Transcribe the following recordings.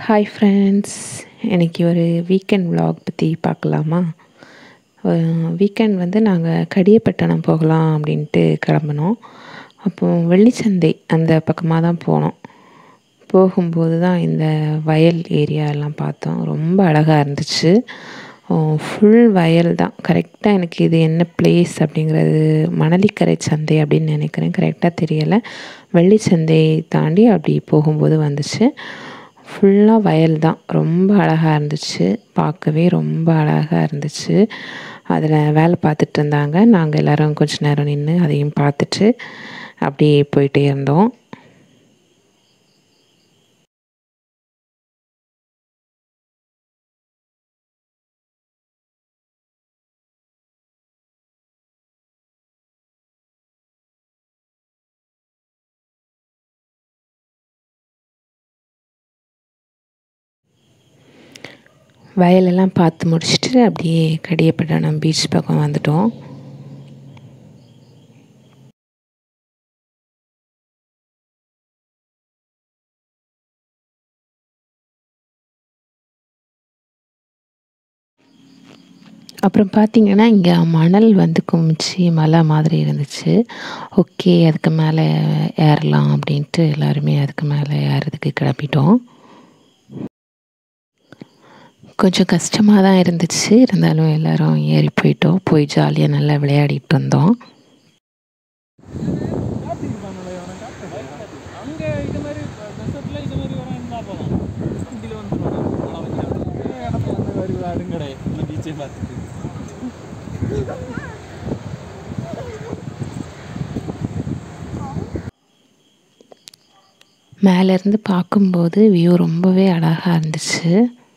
hi friends இன்னைக்கு ஒரு weekend vlog பற்றி பார்க்கலாமா வீக்கெண்ட் வந்து நாங்கள் கடியப்பட்டணம் போகலாம் அப்படின்ட்டு கிளம்புனோம் அப்போது வெள்ளிச்சந்தை அந்த பக்கமாக தான் போனோம் போகும்போது தான் இந்த வயல் ஏரியா எல்லாம் பார்த்தோம் ரொம்ப அழகாக இருந்துச்சு ஃபுல் வயல் தான் கரெக்டாக எனக்கு இது என்ன பிளேஸ் அப்படிங்கிறது மணலிக்கரை சந்தை அப்படின்னு நினைக்கிறேன் கரெக்டாக தெரியலை வெள்ளிச்சந்தை தாண்டி அப்படி போகும்போது வந்துச்சு ஃபுல்லாக வயல் தான் ரொம்ப அழகாக இருந்துச்சு பார்க்கவே ரொம்ப அழகாக இருந்துச்சு அதில் வேலை பார்த்துட்டு இருந்தாங்க நாங்கள் எல்லோரும் கொஞ்ச நேரம் நின்று அதையும் பார்த்துட்டு அப்படியே போயிட்டே இருந்தோம் வயலெல்லாம் பார்த்து முடிச்சுட்டு அப்படியே கடியப்பட்டணம் பீச் பக்கம் வந்துட்டோம் அப்புறம் பார்த்திங்கன்னா இங்கே மணல் வந்து குமிச்சு மலை மாதிரி இருந்துச்சு ஓகே அதுக்கு மேலே ஏறலாம் அப்படின்ட்டு எல்லாருமே அதுக்கு மேலே ஏறதுக்கு கிளம்பிட்டோம் கொஞ்சம் கஷ்டமாக தான் இருந்துச்சு இருந்தாலும் எல்லோரும் ஏறி போயிட்டோம் போய் ஜாலியாக நல்லா விளையாடிட்டு வந்தோம் அங்கே இது மாதிரி டெசர்ட்டில் இது மாதிரி வரும் என்ன போகலாம் இதில் வந்துடுவாங்க மழை வச்சா இடத்துல அந்த மாதிரி அடுங்கடை இந்த பீச்சை பார்த்துட்டு மேலேருந்து பார்க்கும்போது வியூ ரொம்பவே அழகாக இருந்துச்சு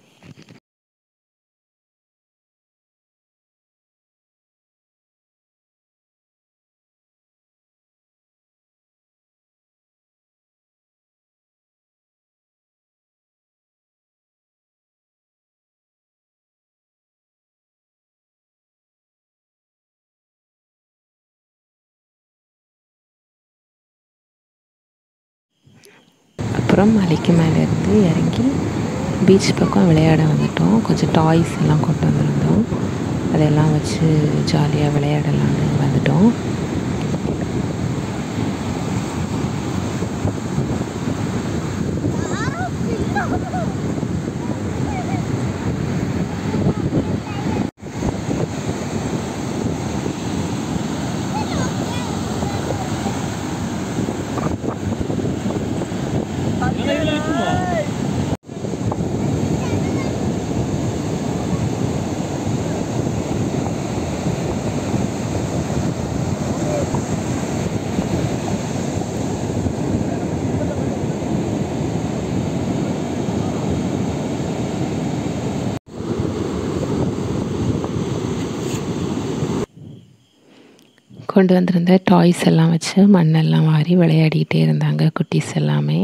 அப்புறம் மலைக்கு மேலே இருந்து இறங்கி பீச் பக்கம் விளையாட வந்துட்டோம் கொஞ்சம் டாய்ஸ் எல்லாம் கொண்டு வந்திருந்தோம் அதெல்லாம் வச்சு ஜாலியாக விளையாடலான்னு வந்துட்டோம் இதில் இருக்குமா கொண்டு வந்திருந்த டாய்ஸ் எல்லாம் வச்சு மண்ணெல்லாம் வாரி விளையாடிக்கிட்டே இருந்தாங்க குட்டீஸ் எல்லாமே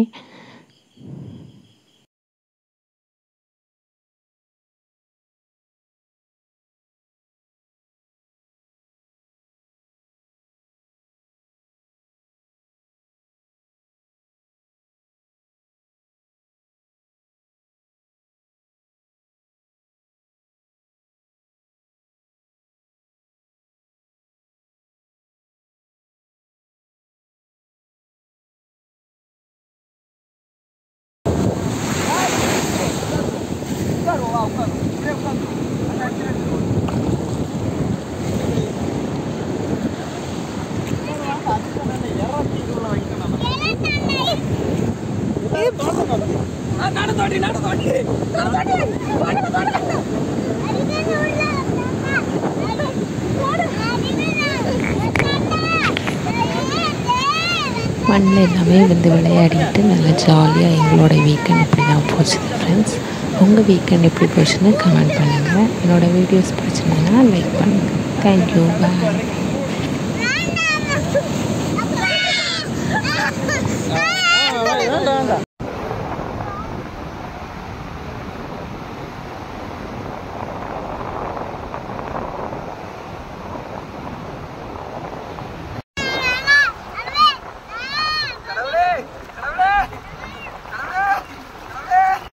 மண்ணில் எல்லாமே வந்து விளையாடிட்டு நல்லா ஜாலியாக எங்களோட வீக்கெண்ட் இப்படி தான் போச்சு ஃப்ரெண்ட்ஸ் உங்கள் வீக்கெண்ட் எப்படி போச்சுன்னு கமெண்ட் பண்ணுங்கள் என்னோடய வீடியோஸ் பிடிச்சிருந்ததுன்னா லைக் பண்ணுங்கள் தேங்க்யூ பாய்